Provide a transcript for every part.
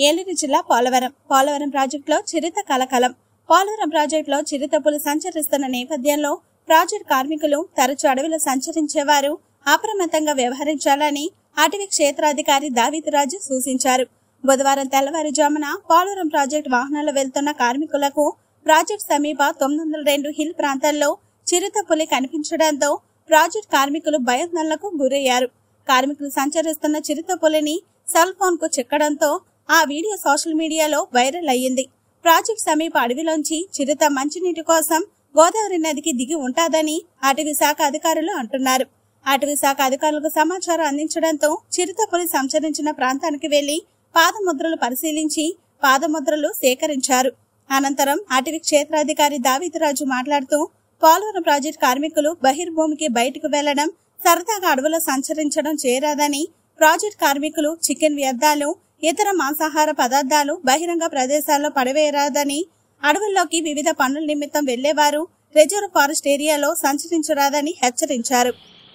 ఏలూరు జిల్లా పోలవరం పోలవరం ప్రాజెక్టులో చిరుత కలకలం పోలవరం ప్రాజెక్టులో చిరుత పులి సంచరిస్తున్న నేపథ్యంలో ప్రాజెక్టు కార్మికులు తరచూ అడవిలో సంచరించేవారు అప్రమత్తంగా వ్యవహరించాలని అటవీ క్షేత్రాధికారి దావితురాజు సూచించారు బుధవారం తెల్లవారుజామున పోలవరం ప్రాజెక్టు వాహనాల్లో వెళ్తున్న కార్మికులకు ప్రాజెక్టు సమీప తొమ్మిది వందల రెండు హిల్ ప్రాంతాల్లో చిరుత పులి కనిపించడంతో ప్రాజెక్టు కార్మికులు భయాందోళనకు గురయ్యారు కార్మికులు సంచరిస్తున్న చిరుత పులిని సెల్ ఫోన్ కు చిక్కడంతో ఆ వీడియో సోషల్ మీడియాలో వైరల్ అయ్యింది ప్రాజెక్ట్ సమీప అడవిలోంచి చిరుత మంచినీటి కోసం గోదావరి నదికి దిగి ఉంటాదని అటవీ శాఖ అధికారులు అంటున్నారు అటవీ శాఖ అధికారులకు సమాచారం అందించడంతో చిరుత పులి సంచరించిన ప్రాంతానికి వెళ్లి పాదముద్రలు పరిశీలించి పాదముద్రలు సేకరించారు అనంతరం అటవీ క్షేత్రాధికారి దావితురాజు మాట్లాడుతూ పోలవరం ప్రాజెక్టు కార్మికులు బహిర్భూమికి బయటకు వెళ్లడం సరదాగా అడవులో సంచరించడం చేయరాదని ప్రాజెక్టు కార్మికులు చికెన్ వ్యర్థాలు ఇతర మాంసాహార పదార్థాలు బహిరంగ ప్రదేశాల్లో పడవేయరాదని అడవుల్లోకి వివిధ పనుల నిమిత్తం వెళ్లేవారు రిజర్వ్ ఫారెస్ట్ ఏరియాలో సంచరించరాదని హెచ్చరించారు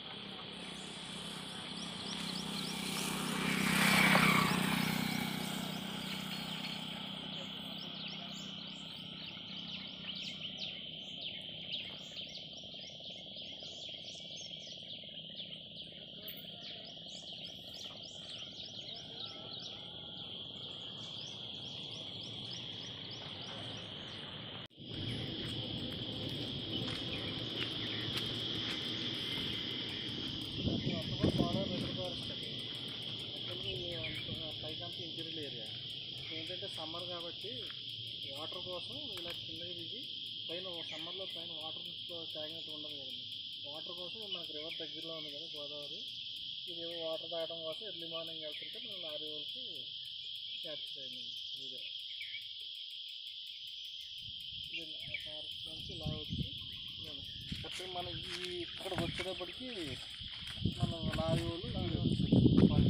పైకంతా ఇంటీరియల్ ఏరియా ఏంటంటే సమ్మర్ కాబట్టి వాటర్ కోసం ఇలా కిందకి దిగి పైన సమ్మర్లో పైన వాటర్ తాగినట్టు ఉండదు కదండి వాటర్ కోసం మనకు రివర్ దగ్గరలో ఉంది కదా గోదావరి ఇది వాటర్ తాగడం కోసం ఎర్లీ మార్నింగ్ వెళ్తుంటే మనం లారీ వాళ్ళకి క్యాప్చర్ అయిందండి ఇదే ఇది ఆ ఫారెస్ట్ నుంచి ఇలా వచ్చి నేను అంటే మన ఈ ఇక్కడికి వచ్చేటప్పటికి మనం లారీ వాళ్ళు లారీ వచ్చి